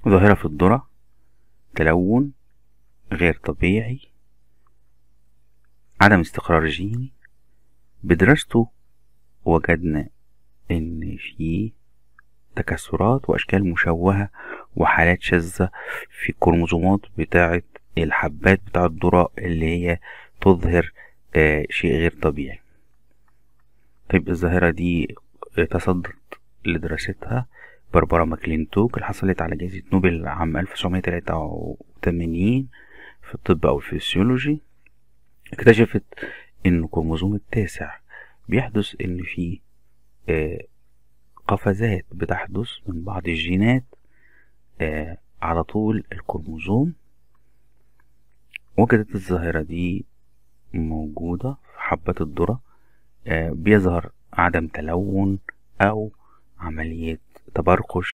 ظاهرة في الذرة تلون غير طبيعي عدم استقرار جيني بدراسته وجدنا إن في تكسرات وأشكال مشوهة وحالات شاذة في الكروموزومات بتاعة الحبات بتاعة الذرة اللي هي تظهر آه شيء غير طبيعي طيب الظاهرة دي تصدت لدراستها باربرا ماكلينتوك اللي حصلت على جائزة نوبل عام 1983 في الطب أو الفسيولوجي اكتشفت إن الكروموزوم التاسع بيحدث إن في آه قفزات بتحدث من بعض الجينات آه على طول الكروموزوم وجدت الظاهرة دي موجودة في حبات الذرة آه بيظهر عدم تلون أو عملية تبرقش